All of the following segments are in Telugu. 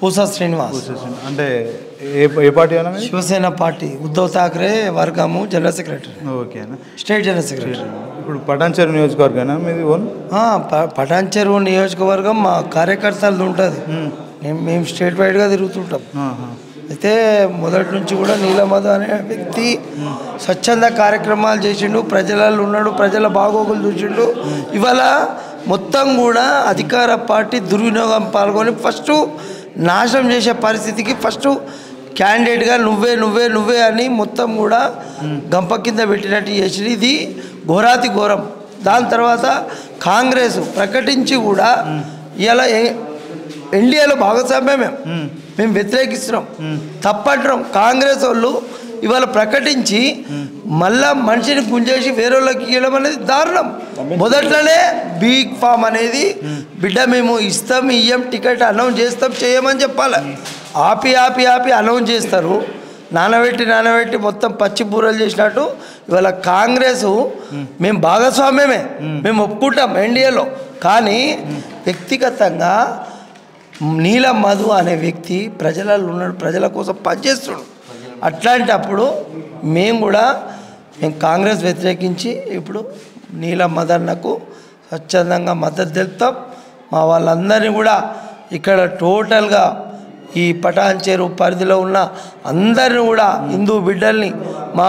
పూసా శ్రీనివాస్ అంటే ఏ ఏ పార్టీ అన్నా మీరు శివసేన పార్టీ ఉద్ధవ్ థాక్రే వర్గము జనరల్ సెక్రటరీ ఓకే అన్న స్టేట్ జనరల్ సెక్రటరీ ఇప్పుడు పటాన్చెరు నియోజకవర్గం మీది ఓన్ ఆ, ప- పటాన్ చెరువు నియోజకవర్గం మా కార్యకర్తలది ఉంటుంది మేము మేము స్టేట్ వైడ్గా తిరుగుతుంటాం ఆహా. అయితే మొదటి నుంచి కూడా నీలమధు అనే వ్యక్తి స్వచ్ఛంద కార్యక్రమాలు చేసిండు ప్రజలలో ఉన్నాడు ప్రజల బాగోగులు చూసిండు ఇవాళ మొత్తం కూడా అధికార పార్టీ దుర్వినియోగం పాల్గొని ఫస్ట్ నాశనం చేసే పరిస్థితికి ఫస్ట్ క్యాండిడేట్గా నువ్వే నువ్వే నువ్వే అని మొత్తం కూడా గంప కింద పెట్టినట్టు చేసింది ఇది ఘోరాతి ఘోరం దాని తర్వాత కాంగ్రెస్ ప్రకటించి కూడా ఇలా ఎన్డీఏలో భాగస్వామ్యమే మేము వ్యతిరేకిస్తున్నాం తప్పంటున్నాం కాంగ్రెస్ వాళ్ళు ఇవాళ ప్రకటించి మళ్ళా మనిషిని గుంజేసి వేరే వాళ్ళకి ఇవ్వడం అనేది దారుణం మొదట్లోనే బీగ్ ఫామ్ అనేది బిడ్డ మేము ఇస్తాం ఇయ్యం టికెట్ అనౌన్స్ చేస్తాం చేయమని చెప్పాలి ఆపి ఆపి ఆపి అనౌన్స్ చేస్తారు నానబెట్టి నానబెట్టి మొత్తం పచ్చి బూరలు చేసినట్టు ఇవాళ కాంగ్రెస్ మేము భాగస్వామ్యమే మేము ఒప్పుకుంటాం ఎన్డీఏలో కానీ వ్యక్తిగతంగా నీల మధు అనే వ్యక్తి ప్రజలలో ఉన్నాడు ప్రజల కోసం పనిచేస్తున్నాడు అట్లాంటప్పుడు మేము కూడా మేము కాంగ్రెస్ వ్యతిరేకించి ఇప్పుడు నీల మదన్నకు స్వచ్ఛందంగా మద్దతు తెలుపుతాం మా వాళ్ళందరినీ కూడా ఇక్కడ టోటల్గా ఈ పటాన్చేరు పరిధిలో ఉన్న అందరిని కూడా హిందూ బిడ్డల్ని మా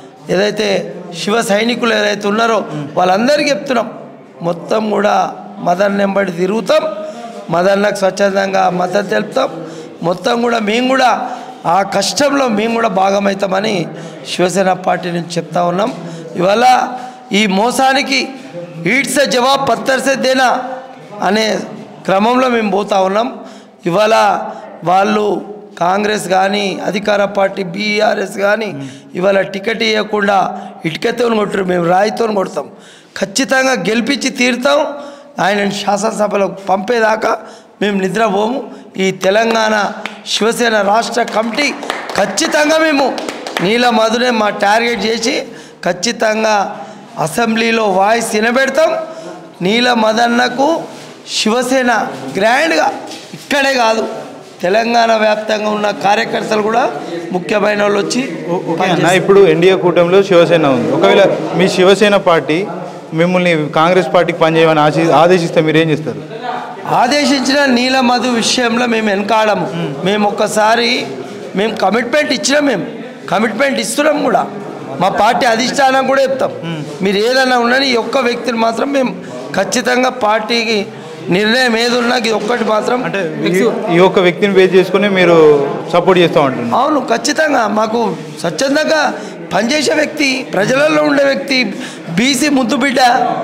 ఏదైతే శివ సైనికులు ఏదైతే ఉన్నారో వాళ్ళందరికీ చెప్తున్నాం మొత్తం కూడా మదన్ నెంబడి తిరుగుతాం మదన్నకు స్వచ్ఛందంగా మద్దతు తెలుపుతాం మొత్తం కూడా మేము కూడా ఆ కష్టంలో మేము కూడా భాగమవుతామని శివసేన పార్టీ నుంచి చెప్తా ఉన్నాం ఇవాళ ఈ మోసానికి ఈడ్సే జవాబ్ పత్తర్సే దేనా అనే క్రమంలో మేము పోతా ఉన్నాం ఇవాళ వాళ్ళు కాంగ్రెస్ కానీ అధికార పార్టీ బీఆర్ఎస్ కానీ ఇవాళ టికెట్ ఇవ్వకుండా ఇటుకతో కొట్టరు మేము రాయితో కొడతాం ఖచ్చితంగా గెలిపించి తీరుతాం ఆయన శాసనసభలో పంపేదాకా మేము నిద్రపోము ఈ తెలంగాణ శివసేన రాష్ట్ర కమిటీ ఖచ్చితంగా మేము నీల మధునే మా టార్గెట్ చేసి ఖచ్చితంగా అసెంబ్లీలో వాయిస్ వినబెడతాం నీల మదన్నకు శివసేన గ్రాండ్గా ఇక్కడే కాదు తెలంగాణ వ్యాప్తంగా ఉన్న కార్యకర్తలు కూడా ముఖ్యమైన వాళ్ళు వచ్చి ఓ- ఓకే అన్న ఇప్పుడు ఎన్డీఏ కూటమిలో శివసేన ఉంది ఒకవేళ మీ శివసేన పార్టీ మిమ్మల్ని కాంగ్రెస్ పార్టీకి పనిచేయమని ఆశి ఆదేశిస్తే మీరు ఏం చేస్తారు ఆదేశించిన నీల మధు విషయంలో మేము వెనకాడము మేము ఒక్కసారి మేము కమిట్మెంట్ ఇచ్చినాం మేము కమిట్మెంట్ ఇస్తున్నాం కూడా మా పార్టీ అధిష్టానం కూడా చెప్తాం మీరు ఏదైనా ఉండని ఈ ఒక్క వ్యక్తిని మాత్రం మేము ఖచ్చితంగా పార్టీకి నిర్ణయం ఏది ఉన్నా ఇది ఒక్కటి మాత్రం అంటే ఈ- ఈ ఒక్క వ్యక్తిని బేస్ చేసుకుని మీరు సపోర్ట్ చేస్తూ ఉంటున్నారు అవును ఖచ్చితంగా మాకు స్వచ్ఛందంగా పనిచేసే వ్యక్తి ప్రజలలో ఉండే వ్యక్తి బీసీ ముద్దు బిడ్డ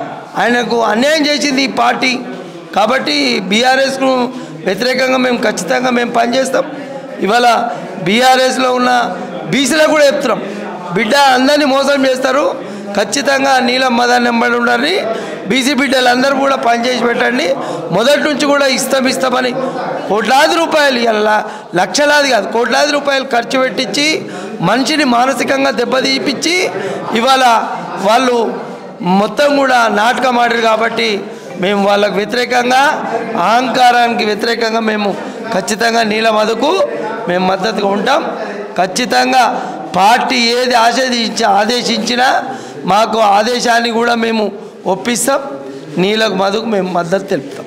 ఆయనకు అన్యాయం చేసింది ఈ పార్టీ కాబట్టి బీఆర్ఎస్కు వ్యతిరేకంగా మేము ఖచ్చితంగా మేము పనిచేస్తాం ఇవాళ బీఆర్ఎస్లో ఉన్న బీసీలకు కూడా చెప్తున్నాం బిడ్డ అందరినీ మోసం చేస్తారు ఖచ్చితంగా నీలం మదన్ నెంబర్ ఉండాలి బీసీ బిడ్డలందరూ కూడా పనిచేసి పెట్టండి మొదటి నుంచి కూడా ఇస్తాం ఇస్తామని కోట్లాది రూపాయలు ఇలా లక్షలాది కాదు కోట్లాది రూపాయలు ఖర్చు పెట్టించి మనిషిని మానసికంగా దెబ్బతీపించి ఇవాళ వాళ్ళు మొత్తం కూడా నాటకం ఆడారు కాబట్టి మేము వాళ్ళకు వ్యతిరేకంగా అహంకారానికి వ్యతిరేకంగా మేము ఖచ్చితంగా నీల మధుకు మేము మద్దతుగా ఉంటాం ఖచ్చితంగా పార్టీ ఏది ఆదేశించి ఆదేశించినా మాకు ఆదేశాన్ని కూడా మేము ఒప్పిస్తాం నీలకు మధుకు మేము మద్దతు తెలుపుతాం